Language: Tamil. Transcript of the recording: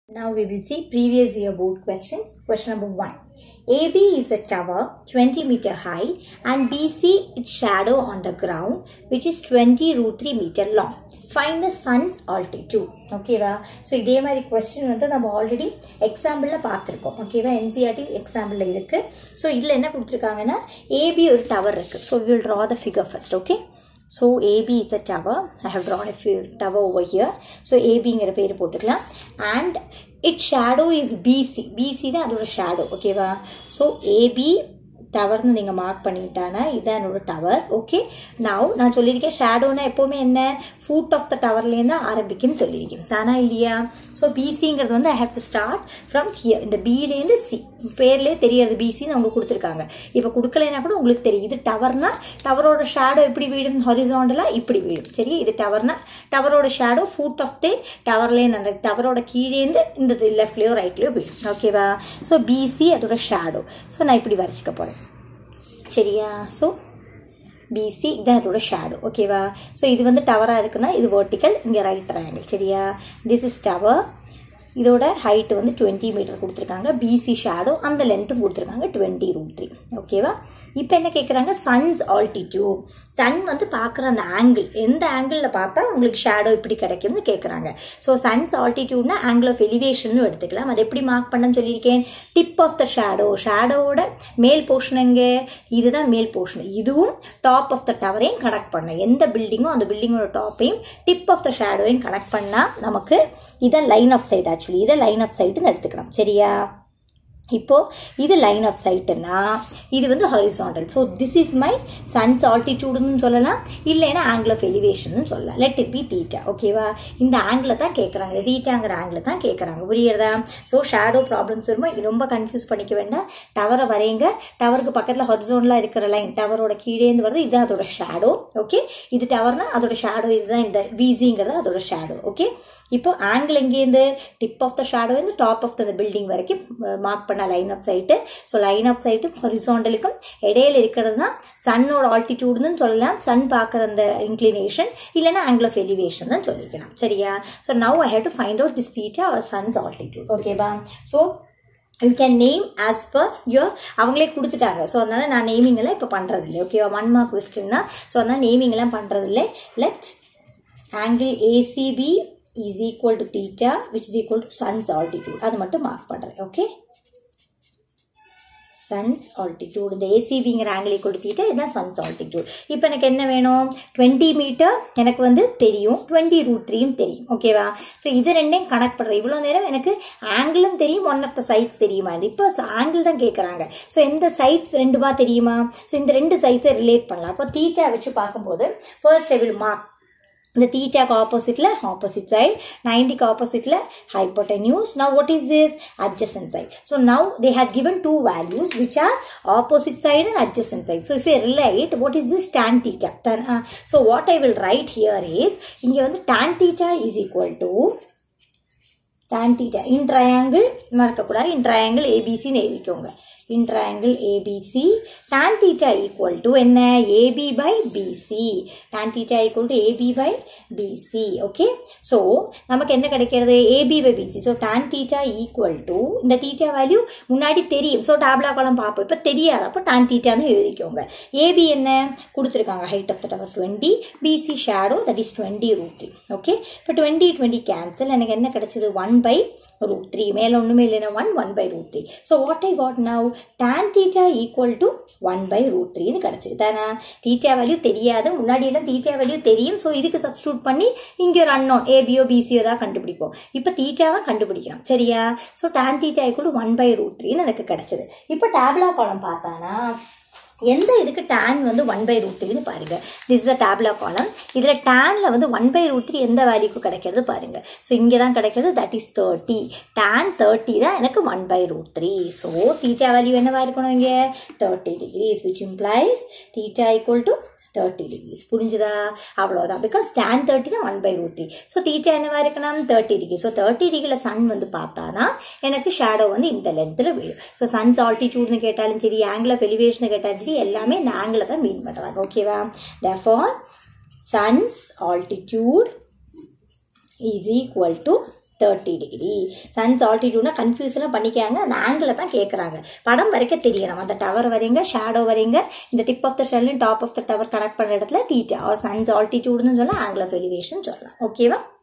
Now we will see previous year board questions. Question number one. AB is a tower 20 meter high and BC its shadow on the ground which is 20 root 3 meter long. Find the sun's altitude. ஓகேவா ஸோ இதே மாதிரி கொஸ்டின் வந்து நம்ம ஆல்ரெடி எக்ஸாம்பிளில் பார்த்துருக்கோம் ஓகேவா என்சிஆர்டி எக்ஸாம்பிளில் இருக்குது ஸோ இதில் என்ன கொடுத்துருக்காங்கன்னா ஏபி ஒரு டவர் இருக்குது so will draw the figure first okay so AB is a tower I have drawn a tower over here so ஏபிங்கிற பேர் போட்டுக்கலாம் and it shadow is PC PC தான் அதோட ஷேடோ ஓகேவா ஸோ ஏபி டவர்னு நீங்கள் மார்க் பண்ணிட்டானா இதுதான் என்னோட டவர் ஓகே நான் நான் சொல்லியிருக்கேன் ஷேடோனா எப்போவுமே என்ன ஃபுட் ஆஃப் த டவர்லேருந்து தான் ஆரம்பிக்குன்னு சொல்லியிருக்கேன் தானா இல்லையா ஸோ பிசிங்கிறது வந்து I have to start from here இந்த பிலேருந்து சி பேர்லேயே தெரியறது பிசின்னு அவங்க கொடுத்துருக்காங்க இப்போ கொடுக்கலைன்னா கூட உங்களுக்கு தெரியும் இது டவர்னா டவரோட ஷேடோ எப்படி வீடும் ஹொரிசாண்டலாக இப்படி வீடும் சரி இது டவர்னா டவரோட ஷேடோ ஃபுட் ஆஃப் தி டவர்லேருந்து அந்த டவரோட கீழேருந்து இந்த லெஃப்ட்லேயோ ரைட்லேயோ வீடும் ஓகேவா ஸோ பிசி அதோட ஷேடோ ஸோ நான் இப்படி வரைச்சிக்க போகிறேன் சரியா ஸோ பிசி இதான் இதோட ஷேடோ ஓகேவா ஸோ இது வந்து டவராக இருக்குன்னா இது வெர்டிக்கல் இங்கே ரைட் ட்ரையாங்கிள் சரியா திஸ் இஸ் டவர் இதோட ஹைட் வந்து டுவெண்ட்டி மீட்டர் கொடுத்துருக்காங்க பிசி ஷேடோ அந்த லென்த்தும் கொடுத்துருக்காங்க டுவெண்ட்டி ரூட் த்ரீ ஓகேவா இப்போ என்ன கேட்குறாங்க சன்ஸ் ஆல்டிடியூட் சன் வந்து பார்க்குற அந்த ஆங்கிள் எந்த ஆங்கிளில் பார்த்தா உங்களுக்கு ஷேடோ இப்படி கிடைக்கும்னு கேட்குறாங்க ஸோ சன்ஸ் ஆல்டிடியூட்னா ஆங்கிள் ஆஃப் எலிவேஷன் எடுத்துக்கலாம் அது எப்படி மார்க் பண்ணன்னு சொல்லியிருக்கேன் டிப் ஆஃப் த ஷேடோ ஷேடோவோட மேல் போர்ஷன் எங்கே இதுதான் மேல் போர்ஷன் இதுவும் டாப் ஆஃப் த டவரையும் கனெக்ட் பண்ண எந்த பில்டிங்கும் அந்த பில்டிங்கோட டாப்பையும் டிப் ஆஃப் த ஷேடோவையும் கனெக்ட் பண்ணால் நமக்கு இதான் லைன் ஆஃப் சைட் ஆக்சுவலி இதை லைன் ஆஃப் சைட்டுன்னு எடுத்துக்கலாம் சரியா இப்போ இது லைன் ஆஃப் சைட்டுன்னா இது வந்து horizontal so this is my sons ஆல்டிடியூடுன்னு சொல்லலாம் இல்லைன்னா ஆங்கிள் ஆஃப் எலிவேஷன் சொல்லலாம் லெட் இட் பி தீட்டா ஓகேவா இந்த ஆங்கிள் தான் கேட்குறாங்க தீட்டாங்கிற ஆங்கிள் தான் கேட்குறாங்க புரியுறதா ஸோ ஷேடோ ப்ராப்ளம்ஸ் வரும்போது ரொம்ப கன்ஃபியூஸ் பண்ணிக்க வேண்டாம் டவரை வரைங்க டவருக்கு பக்கத்தில் ஹொரிசோன்லாம் இருக்கிற லைன் டவரோட கீழேந்து வருது இதுதான் அதோட ஷேடோ ஓகே இது டவர்னா அதோட ஷேடோ இதுதான் இந்த விசிங்கிறது அதோட ஷேடோ ஓகே இப்போ ஆங்கிள் எங்கேருந்து டிப் ஆஃப் த ஷேடோ இருந்து டாப் ஆஃப் த பில்டிங் வரைக்கும் மார்க் பண்ண line of sight so line of சைட்டும் ஹொரிசாண்டலுக்கும் இடையில இருக்கிறது தான் சன்னோட ஆல்டிடியூடுன்னு சொல்லலாம் சன் பார்க்குற அந்த இன்க்ளினேஷன் இல்லைன்னா ஆங்கிள் ஆஃப் எலிவேஷன் தான் சொல்லிக்கலாம் சரியா so now I have to find out this theta our sun's altitude ஓகேவா so you can name as per your அவங்களே கொடுத்துட்டாங்க ஸோ அதனால நான் நேமிங் எல்லாம் இப்போ பண்ணுறது இல்லை ஓகேவா ஒன் மார்க் கொஸ்டின்னா ஸோ அதனால நேமிங் எல்லாம் பண்ணுறது இல்லை let angle ACB is equal to theta which is equal to sun's altitude அது மட்டும் மார்க் பண்ணுறேன் ஓகே சன்ஸ் ஆல்டிடியூட் இந்த ஏசிபிங்கிற ஆங்கிள் ஈக்குவல் டு தீட்டா இதுதான் சன்ஸ் ஆல்டிடியூட் இப்போ எனக்கு என்ன வேணும் டுவெண்ட்டி மீட்டர் எனக்கு வந்து தெரியும் டுவெண்ட்டி ரூட் த்ரீயும் தெரியும் ஓகேவா ஸோ இது ரெண்டையும் கனெக்ட் பண்ணுறேன் இவ்வளோ நேரம் எனக்கு ஆங்கிளும் தெரியும் ஒன் ஆஃப் த சைட்ஸ் தெரியுமா இது இப்போ ஆங்கிள் தான் கேட்குறாங்க ஸோ எந்த சைட்ஸ் ரெண்டுமா தெரியுமா ஸோ இந்த ரெண்டு சைட்ஸை ரிலேட் பண்ணலாம் அப்போ தீட்டா வச்சு பார்க்கும்போது ஃபர்ஸ்ட் ஐ வில் மார்க் இந்த தீட்டாக்கு ஆப்போசிட்ல ஆப்போசிட் சைட் நைன்டிக்கு ஆப்போசிட்ல hypotenuse now what is this adjacent side so now they have given two values which are opposite side and adjacent side so if you relate what is this tan theta tan, uh, so what i will write here is இங்க வந்து tan theta is equal to tan theta in triangle மறக்கக்கூடாது in triangle abc ன்னு எழுதிக்கோங்க in triangle ABC tan theta equal to என்ன AB by BC tan theta equal to AB by BC okay so நமக்கு என்ன கிடைக்கிறது AB by BC so tan theta equal to இந்த theta value முன்னாடி தெரியும் so டேப்லா காலம் பார்ப்போம் இப்போ தெரியாது அப்போ tan theta ன்னு எழுதிக்கோங்க AB என்ன கொடுத்துருக்காங்க height of the tower 20 BC shadow that is 20 root 3 okay இப்போ 20 20 cancel எனக்கு என்ன கிடைச்சது 1 by root 3 மேல ஒண்ணுமே இல்லைன்னா 1 1 by root 3 so what I got now tan theta equal to 1 by root 3 னு கிடைச்சது தானே theta வேல்யூ தெரியாது முன்னாடி எல்லாம் theta வேல்யூ தெரியும் ஸோ இதுக்கு சப்ஸ்டியூட் பண்ணி இங்க ஒரு அன்னோன் ஏபியோ பிசியோ தான் கண்டுபிடிப்போம் இப்போ தீட்டாவை கண்டுபிடிக்கலாம் சரியா so tan theta equal to 1 by root 3 னு எனக்கு கிடைச்சது இப்போ டேப்லா காலம் பார்த்தானா எந்த இதுக்கு டேன் வந்து ஒன் பை ரூட் த்ரீன்னு பாருங்க திஸ் இஸ் அ டேப்லா காலம் இதில் டேனில் வந்து ஒன் பை ரூட் த்ரீ எந்த வேல்யூக்கு கிடைக்கிறது பாருங்க ஸோ இங்கே தான் கிடைக்கிறது that is thirty tan thirty தான் எனக்கு one by root three so theta value என்னவா இருக்கணும் இங்கே thirty degrees which implies theta equal to thirty degrees புரிஞ்சுதா அவ்வளோதான் பிகாஸ் டேன் தேர்ட்டி தான் one by root three so theta என்னவா இருக்கணும் தேர்ட்டி டிகிரி ஸோ தேர்ட்டி டிகிரியில் சன் வந்து பார்த்தானா எனக்கு ஷேடோ வந்து இந்த லென்த்தில் விழும் ஸோ சன்ஸ் ஆல்டிடியூட்னு கேட்டாலும் சரி ஆங்கிள் ஆஃப் எலிவேஷன் கேட்டாலும் சரி எல்லாமே இந்த ஆங்கிளை தான் மீன் பண்ணுறாங்க ஓகேவா therefore sun's altitude is equal to thirty degree sun's ஆல்டிடியூட்னா கன்ஃபியூஷனாக பண்ணிக்காங்க அந்த ஆங்கிளை தான் கேட்குறாங்க படம் வரைக்க தெரியணும் அந்த டவர் வரைங்க ஷேடோ வரைங்க இந்த டிப் ஆஃப் த ஷெல்லையும் top of the tower connect பண்ணுற இடத்துல தீட்டா ஆர் சன்ஸ் ஆல்டிடியூட்னு சொல்லலாம் ஆங்கிள் ஆஃப் எலிவேஷன் சொல்லலாம் ஓகேவா